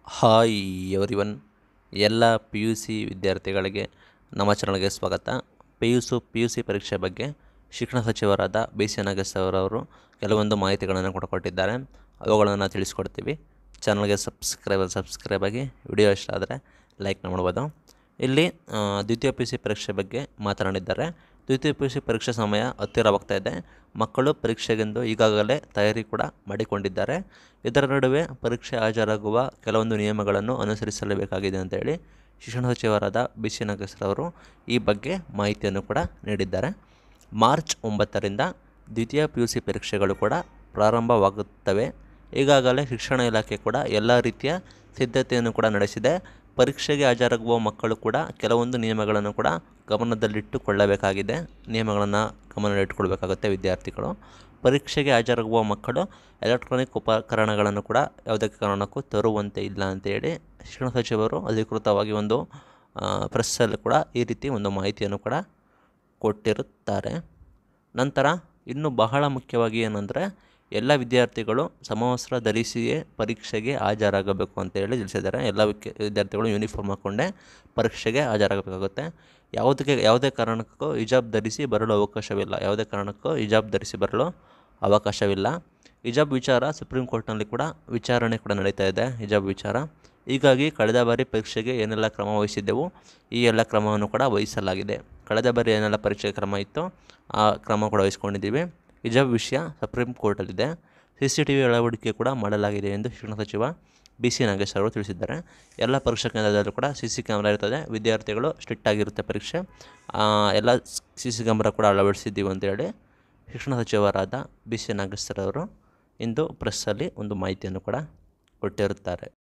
hi everyone ಎಲ್ಲ P U C ವಿದ್ಯಾರ್ಥಿಗಳಿಗೆ ನಮ್ಮ ಚಾನಲ್ಗೆ ಸ್ವಾಗತ ಪಿ ಯು ಸು ಪಿ ಯು ಸಿ ಪರೀಕ್ಷೆ ಬಗ್ಗೆ ಶಿಕ್ಷಣ ಸಚಿವರಾದ ಬಿ ಸಿ ನಾಗೇಶ್ ಅವರವರು ಕೆಲವೊಂದು ಮಾಹಿತಿಗಳನ್ನು ಕೊಟ್ಟಿದ್ದಾರೆ ಅವುಗಳನ್ನು ತಿಳಿಸ್ಕೊಡ್ತೀವಿ ಚಾನಲ್ಗೆ ಸಬ್ಸ್ಕ್ರೈಬ್ ಸಬ್ಸ್ಕ್ರೈಬ್ ಆಗಿ ವಿಡಿಯೋ ಇಷ್ಟ ಆದರೆ ಲೈಕ್ ಮಾಡ್ಬೋದು ಇಲ್ಲಿ ಆ, ದ್ವಿತೀಯ ಪಿ ಯು ಸಿ ಪರೀಕ್ಷೆ ಬಗ್ಗೆ ಮಾತನಾಡಿದ್ದಾರೆ ದ್ವಿತೀಯ ಪಿ ಯು ಸಿ ಪರೀಕ್ಷೆ ಸಮಯ ಹತ್ತಿರವಾಗ್ತಾ ಇದೆ ಮಕ್ಕಳು ಪರೀಕ್ಷೆಗೆಂದು ಈಗಾಗಲೇ ತಯಾರಿ ಕೂಡ ಮಾಡಿಕೊಂಡಿದ್ದಾರೆ ಇದರ ನಡುವೆ ಪರೀಕ್ಷೆ ಹಾಜರಾಗುವ ಕೆಲವೊಂದು ನಿಯಮಗಳನ್ನು ಅನುಸರಿಸಲೇಬೇಕಾಗಿದೆ ಅಂತೇಳಿ ಶಿಕ್ಷಣ ಸಚಿವರಾದ ಬಿ ಸಿ ನಾಗೇಶ್ರವರು ಈ ಬಗ್ಗೆ ಮಾಹಿತಿಯನ್ನು ಕೂಡ ನೀಡಿದ್ದಾರೆ ಮಾರ್ಚ್ ಒಂಬತ್ತರಿಂದ ದ್ವಿತೀಯ ಪಿ ಯು ಸಿ ಪರೀಕ್ಷೆಗಳು ಕೂಡ ಪ್ರಾರಂಭವಾಗುತ್ತವೆ ಈಗಾಗಲೇ ಶಿಕ್ಷಣ ಇಲಾಖೆ ಕೂಡ ಎಲ್ಲ ರೀತಿಯ ಸಿದ್ಧತೆಯನ್ನು ಕೂಡ ನಡೆಸಿದೆ ಪರೀಕ್ಷೆಗೆ ಹಾಜರಾಗುವ ಮಕ್ಕಳು ಕೂಡ ಕೆಲವೊಂದು ನಿಯಮಗಳನ್ನು ಕೂಡ ಗಮನದಲ್ಲಿಟ್ಟುಕೊಳ್ಳಬೇಕಾಗಿದೆ ನಿಯಮಗಳನ್ನು ಗಮನದಲ್ಲಿಟ್ಟುಕೊಳ್ಬೇಕಾಗುತ್ತೆ ವಿದ್ಯಾರ್ಥಿಗಳು ಪರೀಕ್ಷೆಗೆ ಹಾಜರಾಗುವ ಮಕ್ಕಳು ಎಲೆಕ್ಟ್ರಾನಿಕ್ ಉಪಕರಣಗಳನ್ನು ಕೂಡ ಯಾವುದೇ ಕಾರಣಕ್ಕೂ ತರುವಂತೆ ಇಲ್ಲ ಅಂತೇಳಿ ಶಿಕ್ಷಣ ಸಚಿವರು ಅಧಿಕೃತವಾಗಿ ಒಂದು ಪ್ರೆಸ್ಸಲ್ಲಿ ಕೂಡ ಈ ರೀತಿ ಒಂದು ಮಾಹಿತಿಯನ್ನು ಕೂಡ ಕೊಟ್ಟಿರುತ್ತಾರೆ ನಂತರ ಇನ್ನು ಬಹಳ ಮುಖ್ಯವಾಗಿ ಏನಂದರೆ ಎಲ್ಲ ವಿದ್ಯಾರ್ಥಿಗಳು ಸಮವಸ್ತ್ರ ಧರಿಸಿಯೇ ಪರೀಕ್ಷೆಗೆ ಹಾಜರಾಗಬೇಕು ಅಂತೇಳಿ ತಿಳಿಸಿದ್ದಾರೆ ಎಲ್ಲ ವಿಕ್- ವಿದ್ಯಾರ್ಥಿಗಳು ಯೂನಿಫಾರ್ಮ್ ಹಾಕ್ಕೊಂಡೇ ಪರೀಕ್ಷೆಗೆ ಹಾಜರಾಗಬೇಕಾಗುತ್ತೆ ಯಾವುದಕ್ಕೆ ಯಾವುದೇ ಕಾರಣಕ್ಕೂ ಹಿಜಾಬ್ ಧರಿಸಿ ಬರಲು ಅವಕಾಶವಿಲ್ಲ ಯಾವುದೇ ಕಾರಣಕ್ಕೂ ಹಿಜಾಬ್ ಧರಿಸಿ ಬರಲು ಅವಕಾಶವಿಲ್ಲ ಹಿಜಾಬ್ ವಿಚಾರ ಸುಪ್ರೀಂ ಕೋರ್ಟ್ನಲ್ಲಿ ಕೂಡ ವಿಚಾರಣೆ ಕೂಡ ನಡೀತಾ ಇದೆ ಹಿಜಾಬ್ ವಿಚಾರ ಹೀಗಾಗಿ ಕಳೆದ ಬಾರಿ ಪರೀಕ್ಷೆಗೆ ಏನೆಲ್ಲ ಕ್ರಮ ವಹಿಸಿದ್ದೆವು ಈ ಎಲ್ಲ ಕ್ರಮವನ್ನು ಕೂಡ ವಹಿಸಲಾಗಿದೆ ಕಳೆದ ಬಾರಿ ಏನೆಲ್ಲ ಪರೀಕ್ಷೆ ಕ್ರಮ ಇತ್ತು ಆ ಕ್ರಮ ಕೂಡ ವಹಿಸ್ಕೊಂಡಿದ್ದೀವಿ ಹಿಜಾಬ್ ವಿಷಯ ಸುಪ್ರೀಂ ಕೋರ್ಟಲ್ಲಿದೆ ಸಿ ಸಿ ಟಿ ವಿ ಅಳವಡಿಕೆ ಕೂಡ ಮಾಡಲಾಗಿದೆ ಎಂದು ಶಿಕ್ಷಣ ಸಚಿವ ಬಿ ಸಿ ನಾಗೇಶ್ ಅವರು ತಿಳಿಸಿದ್ದಾರೆ ಎಲ್ಲ ಪರೀಕ್ಷಾ ಕೇಂದ್ರದಲ್ಲೂ ಕೂಡ ಸಿ ಸಿ ಕ್ಯಾಮ್ರಾ ಇರ್ತದೆ ವಿದ್ಯಾರ್ಥಿಗಳು ಸ್ಟ್ರಿಕ್ಟ್ ಆಗಿರುತ್ತೆ ಪರೀಕ್ಷೆ ಆ, ಎಲ್ಲ ಸಿ ಸಿ ಕ್ಯಾಮ್ರಾ ಕೂಡ ಅಳವಡಿಸಿದ್ದೀವಿ ಅಂತೇಳಿ ಶಿಕ್ಷಣ ಸಚಿವರಾದ ಬಿ ಸಿ ನಾಗೇಶ್ ಅವರು ಇಂದು ಪ್ರೆಸ್ಸಲ್ಲಿ ಒಂದು ಮಾಹಿತಿಯನ್ನು ಕೂಡ ಕೊಟ್ಟಿರುತ್ತಾರೆ